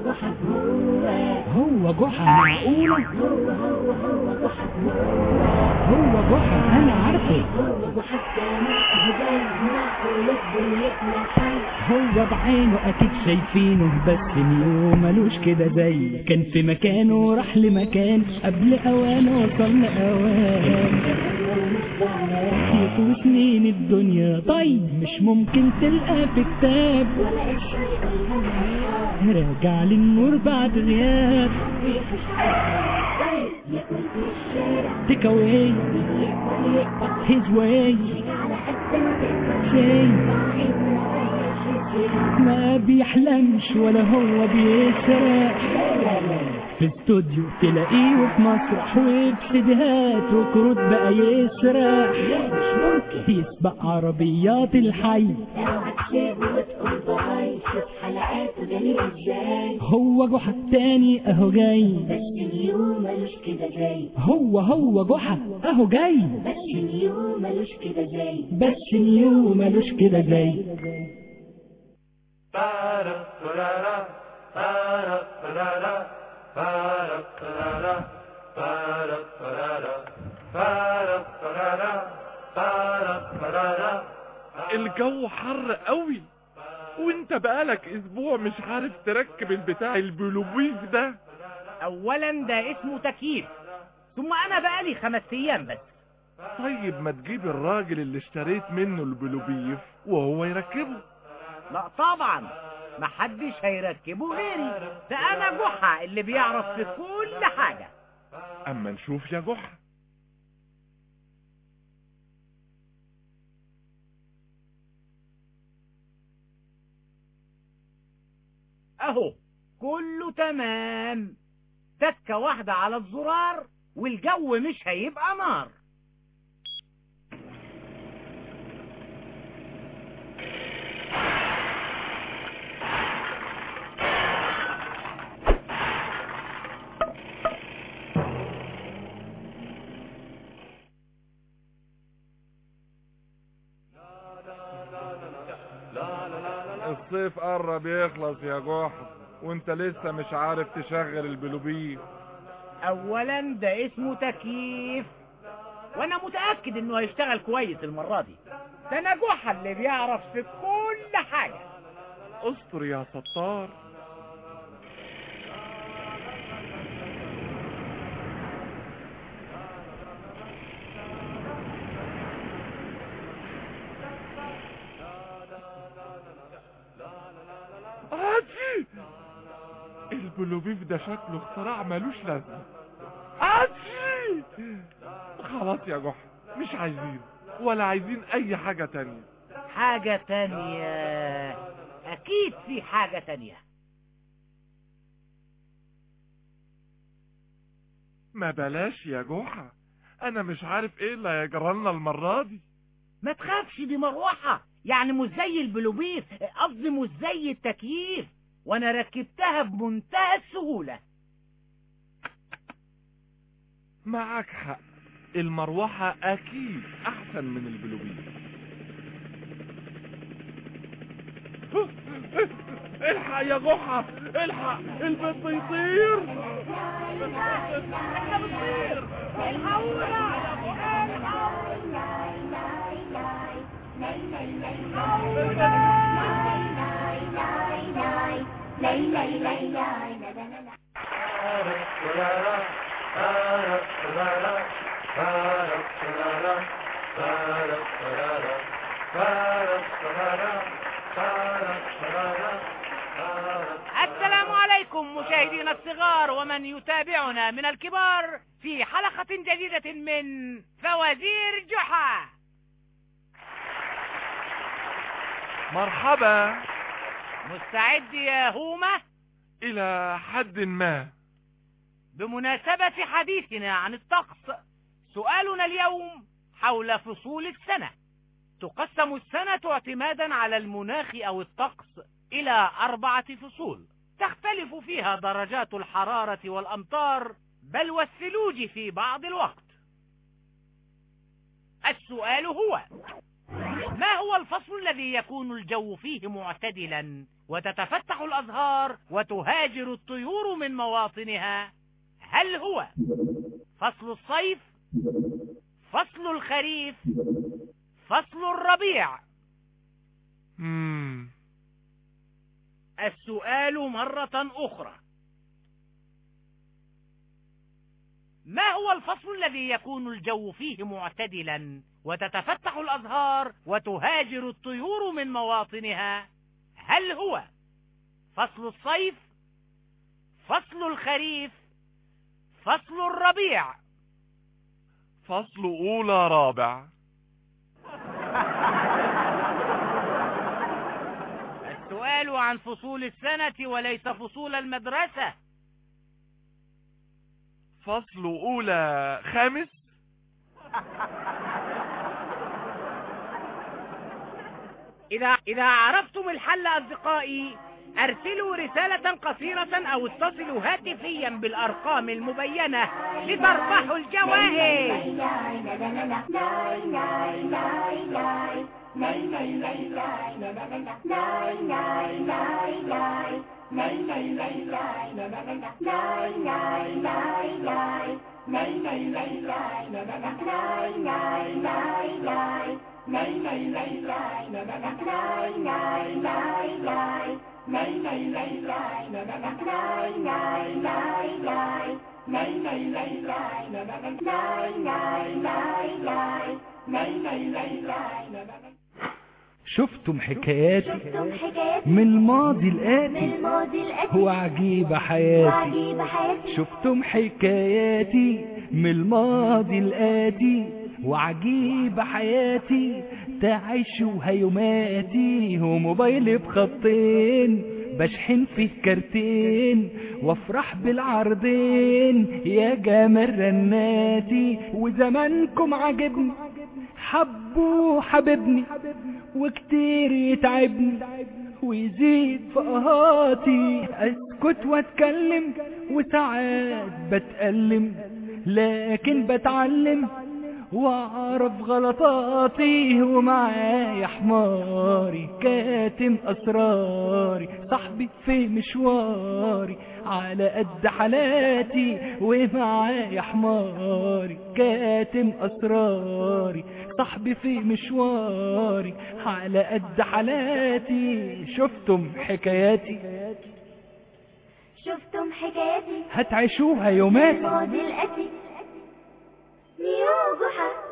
جحا هو هو جحا معقولة هو هو هو جحا هو جحا انا عارفه هو جحا السما اهو جاي ناكل دنيتنا حي هو بعينه اكيد شايفينه بس نيو ملوش كده زي كان في مكانه راح لمكان قبل اوانه وصلنا اوان يطول سنين الدنيا طيب مش ممكن تلقى في كتاب ولا شيء الهم راجع للنور بعد غياب مفيش حد طيب ياكل في الشارع تيك اواي يقدر يكبر هيز واي على قد ما تقدر شاي صاحب ما يشوف ما بيحلمش ولا هو بيسرح في استوديو تلاقيه وفي مسرح وبسدهات وكروت بقى يسرح مش ممكن يسبق عربيات الحي اوعى تسيبه وتقول باي شوف حلقاته جميلة ازاي هو جحا التاني اهو جاي بس نيو ملوش كده زي هو هو جحا اهو جاي بس نيو ملوش كده زي بس نيو ملوش كده زي الجو حر قوي وانت بقالك اسبوع مش عارف تركب البتاع البلوبيف ده اولا ده اسمه تكييف ثم انا بقالي خمس ايام بس طيب ما تجيب الراجل اللي اشتريت منه البلوبيف وهو يركبه لا طبعا محدش هيركبه غيري ده انا جحا اللي بيعرف في كل حاجة اما نشوف يا جحا اهو كله تمام تكة واحدة على الزرار والجو مش هيبقى نار الصيف قرب يخلص يا جحا وانت لسه مش عارف تشغل البلوبيف اولا ده اسمه تكييف وانا متأكد انه هيشتغل كويس المرة دي ده انا جحا اللي بيعرف في كل حاجة استر يا ستار عادي البلوبيف ده شكله اختراع ملوش لازمه عادي خلاص يا جحا مش عايزين ولا عايزين اي حاجة تانية حاجة تانية اكيد في حاجة تانية ما بلاش يا جحا انا مش عارف ايه اللي هيجرالنا المرة دي ما تخافش دي مروحة يعني مش زي البلوبيف قصدي مش زي التكييف وانا ركبتها بمنتهى السهولة معاك حق المروحة اكيد احسن من البلوبيف الحق يا جحا الحق البيت بيطير احنا بنطير الحقونا السلام عليكم مشاهدينا الصغار ومن يتابعنا من الكبار في حلقة جديدة من فوازير جحا مرحبا مستعد يا هومة الى حد ما بمناسبة حديثنا عن الطقس سؤالنا اليوم حول فصول السنة تقسم السنة اعتمادا على المناخ أو الطقس إلى أربعة فصول تختلف فيها درجات الحرارة والأمطار بل والثلوج في بعض الوقت السؤال هو ما هو الفصل الذي يكون الجو فيه معتدلا وتتفتح الأزهار وتهاجر الطيور من مواطنها هل هو فصل الصيف فصل الخريف فصل الربيع مم. السؤال مرة أخرى ما هو الفصل الذي يكون الجو فيه معتدلا وتتفتح الأزهار وتهاجر الطيور من مواطنها هل هو فصل الصيف فصل الخريف فصل الربيع فصل أولى رابع السؤال عن فصول السنة وليس فصول المدرسة فصل أولى خامس إذا إذا عرفتم الحل أصدقائي أرسلوا رسالة قصيرة أو اتصلوا هاتفيا بالأرقام المبينة لتربحوا الجوائز شفتم حكاياتي شفتم حكايات من الماضي من الآتي الماضي الأتي هو عجيب حياتي وعجيب حياتي شفتم حكاياتي من الماضي الآتي وعجيب حياتي تعيشوا يوماتي وموبايلي بخطين بشحن فيه كارتين وافرح بالعرضين يا جمال رناتي وزمانكم عجبني حبوا حبيبني وكتير يتعبني ويزيد في قهاتي اسكت واتكلم وساعات بتألم لكن بتعلم واعرف غلطاتي ومعايا حماري كاتم اسراري صاحبي في مشواري على قد حالاتي ومعايا حماري كاتم اسراري صاحبي في مشواري على قد حالاتي شفتم حكاياتي شفتم حكاياتي هتعيشوها يوماتي الماضي الأتي نيو جحا